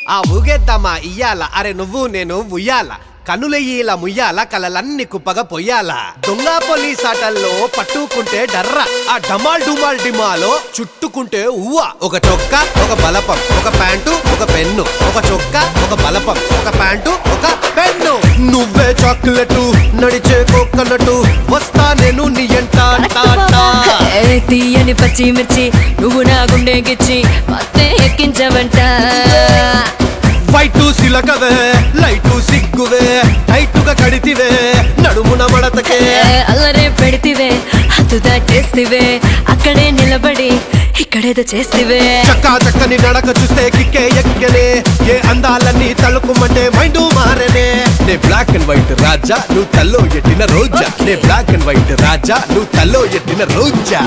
ఆ ఊగేద్దామా ఇయ్యాల అరే నువ్వు నేను ఉయ్యాల కనులెయ్యి ఇలా ముయ్యాల కలలన్నీ కుప్పగా పొయ్యాల దొంగ పోలీస్ ఆటల్లో పట్టుకుంటే డర్ర ఆ డమాల్ డుమాల్ డిమాలో చుట్టుకుంటే ఉవ్వ ఒక చొక్క ఒక బలపం ఒక ప్యాంటు ఒక పెన్ను ఒక చొక్క ఒక బలపం ఒక ప్యాంటు ఒక పెన్ను నువ్వే చాక్లెట్ నడిచే కోకనట్టు వస్తా నేను నీ ఎంట టాటా ఏ తీయని పచ్చిమిర్చి నువ్వు నా గుండె గిచ్చి మత్తే ఎక్కించవంట వైటు సిలకవే లైటు సిగ్గువే హైటుగా కడితివే నడుమున మడతకే ఏ అల్లరే పెడితివే హద్దు దాటేస్తివే అక్కడే నిలబడి ఇక్కడేదో చేస్తివే చక్కా చక్కని నడక చూస్తే కిక్కే ఎక్కనే ఏ అందాలన్నీ తలుకుమంటే మైండ్ మారనే నే బ్లాక్ అండ్ వైట్ రాజా నువ్వు తల్లో ఎట్టిన రోజా నే బ్లాక్ అండ్ వైట్ రాజా నువ్వు తల్లో ఎట్టిన రోజా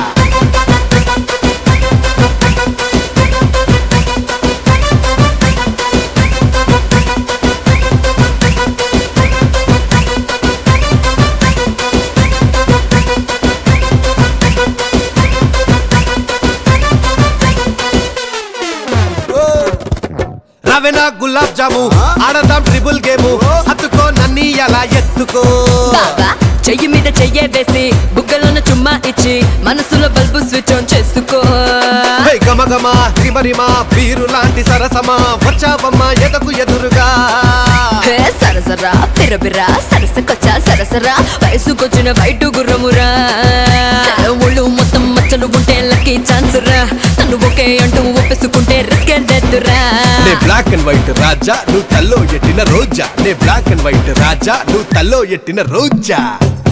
రవెనా గులాబ్ జాము ఆడదాం ట్రిపుల్ గేము హత్తుకో నన్ని ఎలా ఎత్తుకో బాబా చెయ్యి మీద చెయ్యే వేసి బుగ్గలోన చుమ్మా ఇచ్చి మనసులో బల్బు స్విచ్ ఆన్ చేసుకో హే గమ గమ రిమ రిమ బీరు లాంటి సరసమా వచ్చావమ్మ ఎదకు ఎదురుగా హే సరసరా పిరబిరా సరసకొచ్చా సరసరా వయసుకొచ్చిన వైటు గుర్రమురా ఒళ్ళు మొత్తం మచ్చలు ఉంటే లక్కీ ఛాన్స్ రా తను ఒకే అంటూ ఒప్పేసుకుంటే రిస్క్ ఎద్దెత్తురా నే బ్లాక్ అండ్ వైట్ రాజా నువ్వు తల్లో ఎట్టిన రోజా నే బ్లాక్ అండ్ వైట్ రాజా నువ్వు తల్లో ఎట్టిన రోజా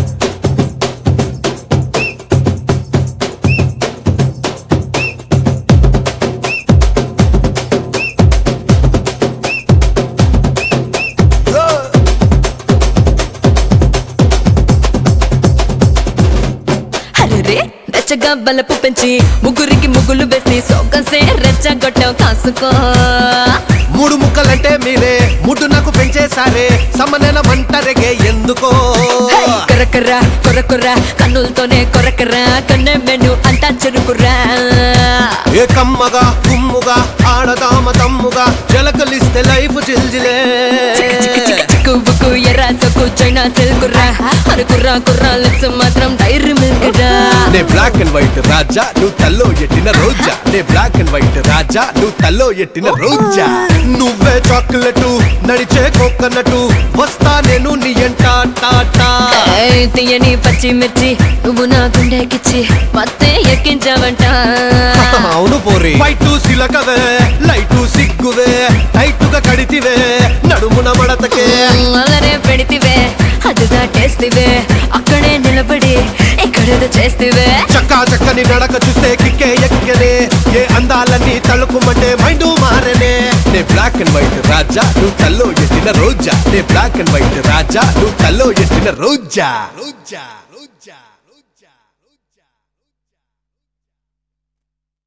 అరే వెచ్చగా బలపు పెంచి ముగ్గురికి ముగ్గులు వేసి సోకసే రెచ్చగొట్టావు కాసుకో మూడు ముక్కలంటే మీరే ముడ్డు నాకు పెంచేసారే సమ్మనేన మంటరెగే ఎందుకో హే, కొరకర కొరకొర కన్నులతోనే కొరకర కన్నె మెను అంతా చెరుకురా ఏ కమ్మగా కుమ్ముగా ఆడదామ తమ్ముగా జలకలిస్తే లైఫ్ చిల్జిలే చిక్కు చిక్కు చిక్కు చిక్కు బుక్కు ఎర్ర సొక్కు చైనా సిల్కురా అనుకుర్రా కుర్రా లిప్స్ మాత్రం డైరీ మిల్క్ రా నే బ్లాక్ అండ్ వైట్ రాజా నువ్వు తల్లో ఎట్టిన రోజా నే బ్లాక్ అండ్ వైట్ రాజా నువ్వు తల్లో ఎట్టిన రోజా నువ్వే చాక్లెట్ నడిచే కోకనట్టు వస్తా నేను నీ ఎంట టాటా ఏయ్, తీయని పచ్చిమిర్చి నువ్వు నా గుండెకిచ్చి మత్తే ఎక్కించావంట అవును పోరి వైటు సిలకవే లైటు సిగ్గువే టైటుగా కడితివే నడుమున మడతకే అల్లరే పెడితివే అది దాటేస్తివే అక్కడే నిలబడి ఇక్కడేదో చేస్తివే చక్కా చక్కని నడక చూస్తే కిక్కే ఎక్కనే ఏ అందాలన్నీ తలుకుమంటే మైండ్ మారనే నే బ్లాక్ అండ్ వైట్ రాజా నువ్వు తల్లో ఎట్టిన రోజా నే బ్లాక్ అండ్ వైట్ రాజా నువ్వు తల్లో ఎట్టిన రోజా రోజా